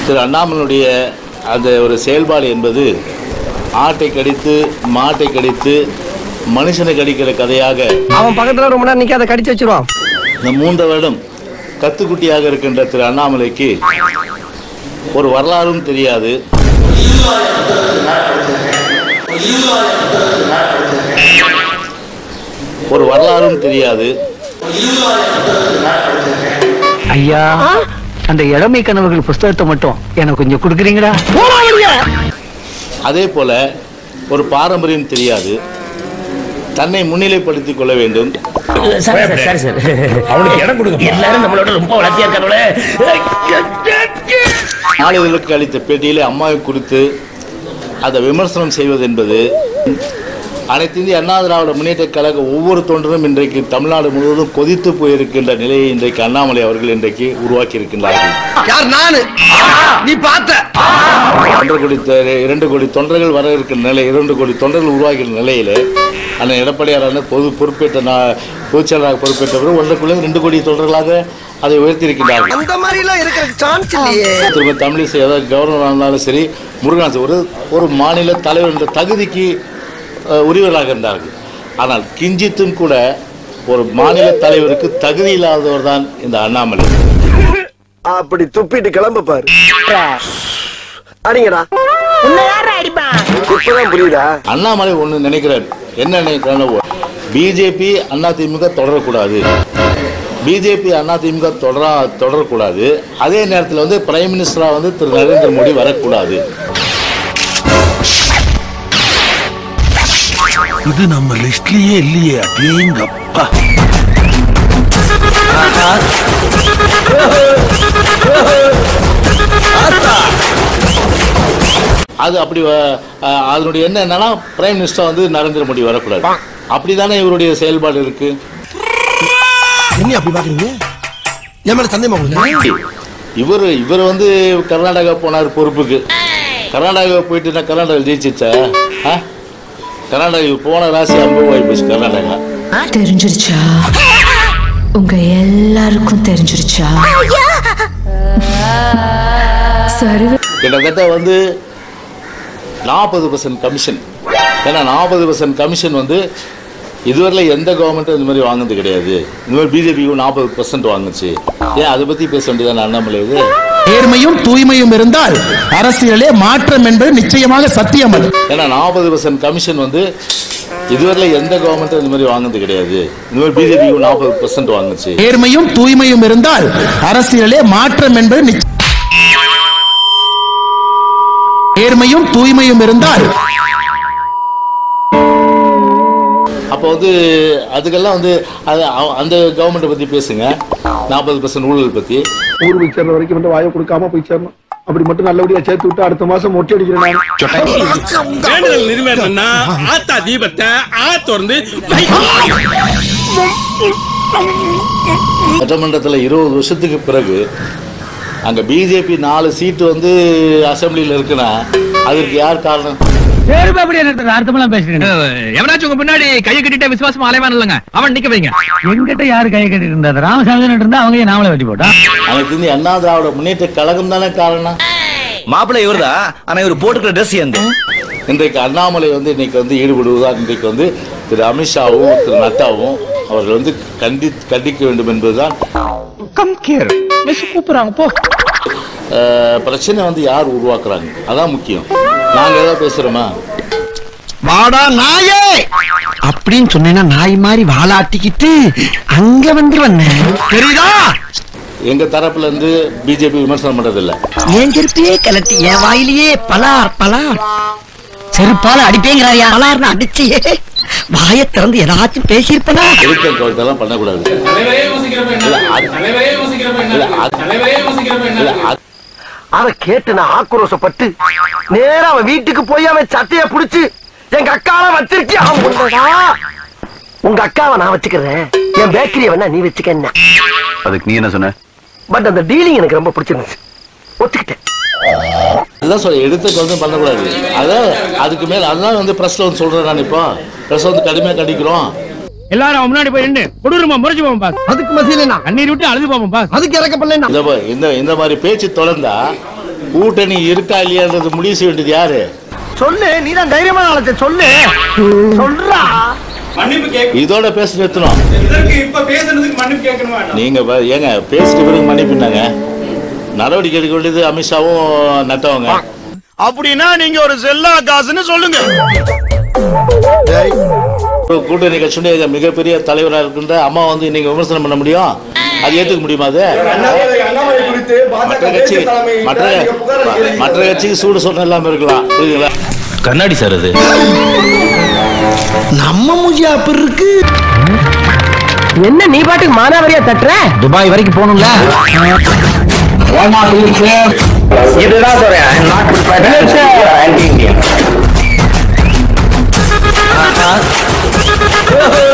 திரு அண்ணாமலையுடைய அந்த ஒரு செயல்பாடு என்பது ஆட்டை கடித்து மாட்டை கடித்து மனுஷனை கடிக்கிற கதையாக அவன் பக்கத்துல ரொம்ப நேரம் நிக்காத கடிச்சு வச்சிருவான் இந்த மூன்று வருடம் கத்துக்குட்டியாக இருக்கின்ற திரு அண்ணாமலைக்கு ஒரு வரலாறும் தெரியாது ஒரு வரலாறும் தெரியாது ஐயா அந்த இளமை கனவுகள் புஸ்தகத்தை மட்டும் எனக்கு கொஞ்சம் கொடுக்குறீங்களா அதே போல ஒரு பாரம்பரியம் தெரியாது தன்னை முன்னிலைப்படுத்திக் கொள்ள வேண்டும் சரி சார் சரி சார் அவனுக்கு இடம் கொடுக்க எல்லாரும் நம்மளோட ரொம்ப வளர்ச்சியா இருக்காங்களே நாளிதழுக்கு அளித்த பேட்டியிலே அம்மாவை குறித்து அதை விமர்சனம் செய்வது என்பது அனைத்து இந்திய அண்ணா திராவிட முன்னேற்ற கழக ஒவ்வொரு தொண்டரும் இன்றைக்கு தமிழ்நாடு முழுவதும் கொதித்து போயிருக்கின்ற நிலையை இன்றைக்கு அண்ணாமலை அவர்கள் இன்றைக்கு உருவாக்கி இருக்கின்றார்கள் யார் நானு நீ பார்த்த ஒன்றரை கோடி த- இரண்டு கோடி தொண்டர்கள் வர இருக்கிற நிலை இரண்டு கோடி தொண்டர்கள் உருவாகிற நிலையில அண்ணன் எடப்பாடியாரான பொது பொறுப்பேற்ற நா- பொதுச்செயலாளராக பொறுப்பேற்றவர் ஒன்றரை ரெண்டு கோடி தொண்டர்களாக அதை உயர்த்தியிருக்கிறார்கள் அந்த மாதிரி எல்லாம் இருக்கிற சான்ஸ் இல்லையே திரும்ப தமிழிசை ஏதாவது கவர்னர் இருந்தாலும் சரி முருகன் ஒரு ஒரு மாநில தலைவர் என்ற தகுதிக்கு அஹ், உரியவர்களாக இருந்தார்கள் ஆனால் கிஞ்சித்தும் கூட ஒரு மாநில தலைவருக்கு தகுதி இல்லாதவர் தான் இந்த அண்ணாமலை அப்படி துப்பிட்டு கிளம்ப பாரு அடிங்கடா இப்பதான் புரியுதா அண்ணாமலை ஒன்று நினைக்கிறார் என்ன நினைக்கிறார் பிஜேபி அதிமுக தொடரக்கூடாது பிஜேபி அதிமுக தொடரா தொடரக்கூடாது அதே நேரத்தில் வந்து பிரைம் மினிஸ்டராக வந்து திரு நரேந்திர மோடி வரக்கூடாது இது நம்ம லிஸ்ட்லயே இல்லையே அடேங்கப்பா அது அப்படி வ- அஹ், அதனுடைய என்ன என்னன்னா பிரைம் மினிஸ்டர் வந்து நரேந்திர மோடி வரக்கூடாது அப்படிதானே இவருடைய செயல்பாடு இருக்கு என்ன அப்படி பாக்குறீங்க என் மேல சந்தேகமா உங்களுக்கு இவர் இவர் வந்து கர்நாடகா போனார் பொறுப்புக்கு கர்நாடகா போயிட்டு நான் கர்நாடகா ஜெயிச்சிச்சா ஆ? கர்நாடகா இவர் போன ராசி அனுபவம் போச்சு கர்நாடகா தெரிஞ்சிருச்சா உங்க எல்லாருக்கும் தெரிஞ்சிருச்சா சரி கிட்டத்தட்ட வந்து நாற்பது பர்சன்ட் கமிஷன் ஏன்னா நாற்பது பர்சன்ட் கமிஷன் வந்து இதுவரையில் எந்த கவர்மெண்ட்டும் இந்த மாதிரி வாங்கினது கிடையாது இந்த மாதிரி பிஜேபிக்கும் நாற்பது பர்சன்ட் வாங்குச்சு ஏன் அதை பற்றி பேச வேண்டியதான அண்ணாமலை இது நேர்மையும் தூய்மையும் இருந்தால் அரசியலே மாற்றம் என்பது நிச்சயமாக சத்தியம் அது ஏன்னா நாற்பது பர்சன்ட் கமிஷன் வந்து இதுவரையில் எந்த கவர்மெண்ட்டும் இந்த மாதிரி வாங்கினது கிடையாது இந்த மாதிரி பிஜேபிக்கும் நாற்பது பர்சன்ட் வாங்குச்சு நேர்மையும் தூய்மையும் இருந்தால் அரசியலே மாற்றம் என்பது நிச்ச- நேர்மையும் தூய்மையும் இருந்தால் அப்போ வந்து அதுக்கெல்லாம் வந்து அது அவ- அந்த கவர்மெண்ட்டை பற்றி பேசுங்க நாற்பது பர்சன்ட் ஊழல் பற்றி ஊர் போய் சேர்ற வரைக்கும் வந்து வாயை கொடுக்காம போய் சேரணும் அப்படி மட்டும் நல்லபடியா சேர்த்து விட்டு அடுத்த மாசம் மொட்டை அடிக்கிறேன் நான் வேண்டுதல் நிறைவேறணும்னா ஆத்தா தீபத்தை ஆ திறந்து சட்டமன்றத்தில் இருபது வருஷத்துக்கு பிறகு அங்கே பிஜேபி நாலு சீட்டு வந்து அசெம்பிளியில் இருக்குன்னா அதற்கு யார் காரணம் பேருப்பா அப்படியே நிறுத்துற அர்த்தமெல்லாம் பேசுறீங்க எவனாச்சும் உங்க பின்னாடி கையை கட்டிட்டு விசுவாசமா அலைவான் இல்லைங்க அவன் நிக்க வைங்க எங்கிட்ட யாரு கையை கட்டிட்டு இருந்தா ராமசாமி இருந்தா அவங்க ஏன் நாமளே வெட்டி போட்டா அனைத்து இந்திய அண்ணா திராவிட முன்னேற்ற கழகம் தானே காரணம் மாப்பிள்ளை இவர்தான் ஆனா இவர் போட்டுக்கிற ட்ரெஸ் எந்த இன்றைக்கு அண்ணாமலை வந்து இன்னைக்கு வந்து ஈடுபடுவதா இன்றைக்கு வந்து திரு அமித்ஷாவும் திரு நட்டாவும் அவர்கள் வந்து கண்டி கண்டிக்க வேண்டும் என்பதுதான் கம் கேர் மிஸ் கூப்பிடுறாங்க போ அஹ், பிரச்சனை வந்து யார் உருவாக்குறாங்க அதான் முக்கியம் நாங்க ஏதாவது பேசுறோமா வாடா நாயே அப்படின்னு சொன்னேன்னா நாய் மாதிரி வாலாட்டிக்கிட்டு அங்க வந்துருவண்ண தெரியுதா எங்க தரப்புல இருந்து பிஜேபி விமர்சனம் பண்றதில்ல என் செருப்பையே கலட்டி என் வாயிலேயே பலார் பலார் செருப்பால அடிப்பேங்கிறாரியா பலார்னு அடிச்சியே வாயை திறந்து ஏதாச்சும் பேசியிருப்பனா எடுத்த கருத்தெல்லாம் பண்ணக்கூடாது இல்ல, அது- இல்ல, அது- இல்ல, அது- அத கேட்டு நான் ஆக்ரோஷப்பட்டு நேரா அவன் வீட்டுக்கு போய் அவன் சட்டைய புடிச்சு எங்க அக்காவை வச்சிருக்கியா முன்னடா உங்க அக்காவை நான் வச்சுக்கிறேன் என் பேக்கரியை வேணா நீ வச்சுக்க என்ன அதுக்கு நீ என்ன சொன்ன பட் அந்த டீலிங் எனக்கு ரொம்ப பிடிச்சிருந்துச்சு ஒத்துக்கிட்டேன் அதுதான் சொல்ல எடுத்த கருத்தும் பண்ணக்கூடாது அதான் அதுக்கு மேல அதுதான் வந்து பிரஸ்ல வந்து சொல்றேன் நான் இப்போ பிரஸ் வந்து கடுமையா கண்டிக்கிறோம் எல்லாரும் அவன் முன்னாடி போய் நின்று கொடூரமா முறைச்சு போவோம் பாஸ் அதுக்கு மத்தியில நான் கண்ணீர் விட்டு அழுது போவோம் பாஸ் அதுக்கு இறக்கப்படல இந்த ப- இந்த இந்த மாதிரி பேச்சு தொடர்ந்தா கூட்டணி இருக்கா இல்லையான்றது முடிவு செய்ய வேண்டியது யாரு சொல்லு நீ தான் தைரியமான ஆளத்தை சொல்லு சொல்றா மன்னிப்பு கேட்க இதோட பேச நிறுத்தணும் இதற்கு இப்ப பேசுறதுக்கு மன்னிப்பு கேட்கணுமா வேண்டாம்? நீங்க ப- ஏங்க பேசிட்டு பிறகு மன்னிப்புனாங்க நடவடிக்கை எடுக்க வேண்டியது அமித்ஷாவும் நட்டவங்க அப்படின்னா நீங்க ஒரு செல்லா காசுன்னு சொல்லுங்க ஒரு கூட்டணி கட்சியுடைய மிகப்பெரிய தலைவராக இருக்கின்ற அம்மா வந்து நீங்க விமர்சனம் பண்ண முடியும் அது ஏத்துக்க முடியுமா அது அண்ணாமலை அண்ணாமலை குறித்து மற்ற பாஜக கட்சி தேசிய தலைமை மற்ற நீங்க புகார் அளிக்கிறீங்க. மற்ற கட்சிக்கு சூடு சொன்ன இல்லாம இருக்கலாம் புரியுதுங்களா கண்ணாடி சார் அது நம்ம மூஞ்சியா அப்படி இருக்கு என்ன நீ பாட்டுக்கு மானாவரியா தட்டுற துபாய் வரைக்கும் போகணும்ல இதுதான் சொல்றேன்